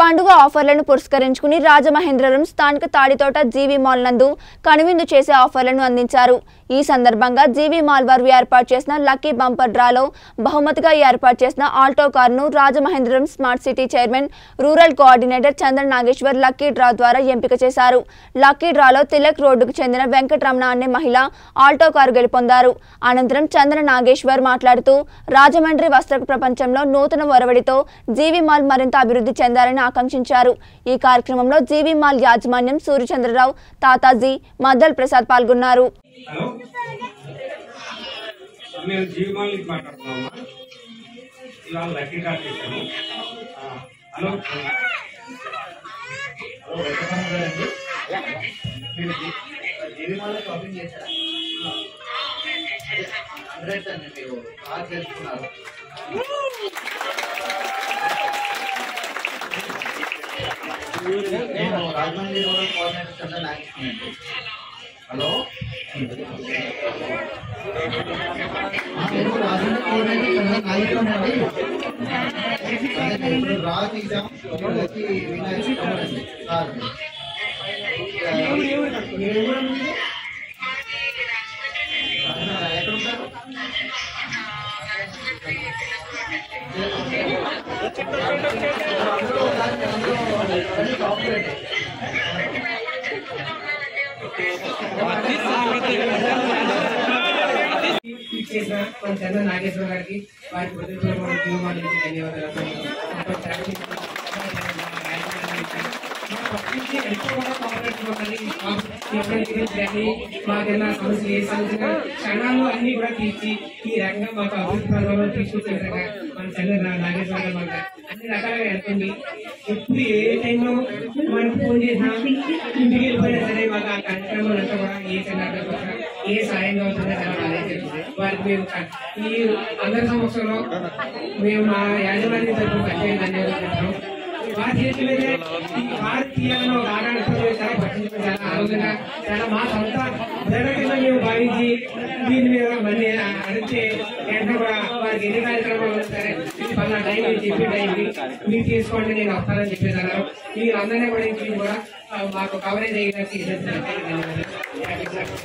పండుగ ఆఫర్లను పురస్కరించుకుని రాజమహేంద్రవరం స్థానిక తాడితోట జీవీ మాల్ నందు కనువిందు చేసే ఆఫర్లను అందించారు ఈ సందర్భంగా జీవీ మాల్ వారు ఏర్పాటు చేసిన లక్కీ బంపర్ డ్రాలో బహుమతిగా ఏర్పాటు చేసిన ఆల్టో కారును Rajamahendravaram smart city chairman rural coordinator Chandra Nageshwar lucky draw ద్వారా ఎంపిక చేశారు లక్కీ డ్రాలో తిలక్ రోడ్డుకు చెందిన వెంకటరమణ అనే మహిళ ఆల్టో కారు గెలుపొందారు అనంతరం చంద్ర నాగేశ్వర్ మాట్లాడుతూ రాజమండ్రి వస్త్ర ప్రపంచంలో నూతన ఒరవడితో జీవీ మాల్ మరింత అభివృద్ధి చెందాలని ఆకాంక్షించారు ఈ కార్యక్రమంలో జీవీ మాల్ యాజమాన్యం సూర్యచంద్రరావు తాతాజీ మద్దల్ ప్రసాద్ పాల్గొన్నారు హలో నేను జీవిమాల నుంచి మాట్లాడుతున్నామా ఇవాళ లక్కీ డ్రా చేశాను ఆ, హలో హలో వెంకటరమణ గారండి మీరు జీ- జీవిమాల షాపింగ్ చేశారా హండ్రెడ్ అండి మీరు బాగా తెలుసుకున్నారు నేను రాజమండ్రి రూరల్ కోఆర్డినేటర్ చంద్ర నాగేశ్వరం అండి హలో నా పేరు రాజమండ్రి కోఆర్డినేటర్ చంద్ర నాగేశ్వరం అండి అదే నేను ఇప్పుడు రా తీసాం ఇప్పుడు వచ్చి వినాయక చవితి అండి. సార్ ఎక్కడ ఉంటారు ట్వీట్ చేసిన మన చంద్ర నాగేశ్వర గారికి వారి కృతజ్ఞతలు కూడా తీర్మానం నుంచి ధన్యవాదాలు మాకు ప్రకటించి మా పబ్లిక్కి ఎంతో కూడా కోఆపరేట్ ఇవ్వాలి. మాకు ఎప్పుడైనా గురించి కానీ మాకేమైనా సమస్యలు ఏ సమస్య క్షణాలు అన్ని కూడా తీర్చి ఈ రంగం మాకు అభివృద్ధి పరంలో తీసుకొచ్చే విధంగా మన చంద్ర నా- నాగేశ్వర గారు మాకు అన్ని రకాలుగా వెళ్తుంది ఎప్పుడు ఏ టైంలో మనకు ఫోన్ చేసినా ఇంటికి వెళ్ళిపోయినా సరే మాకు ఆ కార్యక్రమం అంతా కూడా ఏ చిన్న ఏ సాయం అవుతుందో చాలా బాగా తెలుసు వారికి మేము క- ఈ అందరి సమక్షంలో మేము మా యాజమాన్యం తరఫున ప్రత్యేక ధన్యవాదాలు చెప్తాం వారి చేతి మీదే ఈ కారు తీయాలని ఒక ఆడాడుతూ చాలా పట్టించుకుని చాలా ఆనందంగా చాలా మా సొంత ధనకింద మేము భావించి దీని మీద మళ్ళీ అడిగితే వెంటనే కూడా వారికి ఎన్ని కార్యక్రమాలు ఉన్నా సరే ఇది పలానా టైం అని చెప్పి టైంకి మీరు తీసుకోండి నేను వస్తానని చెప్పేసి అన్నారు మీరు అందరినీ కూడా ఇంటికి కూడా ఆ, మాకు కవరేజ్ అయ్యేటట్టు చేసేసి ధన్యవాదాలు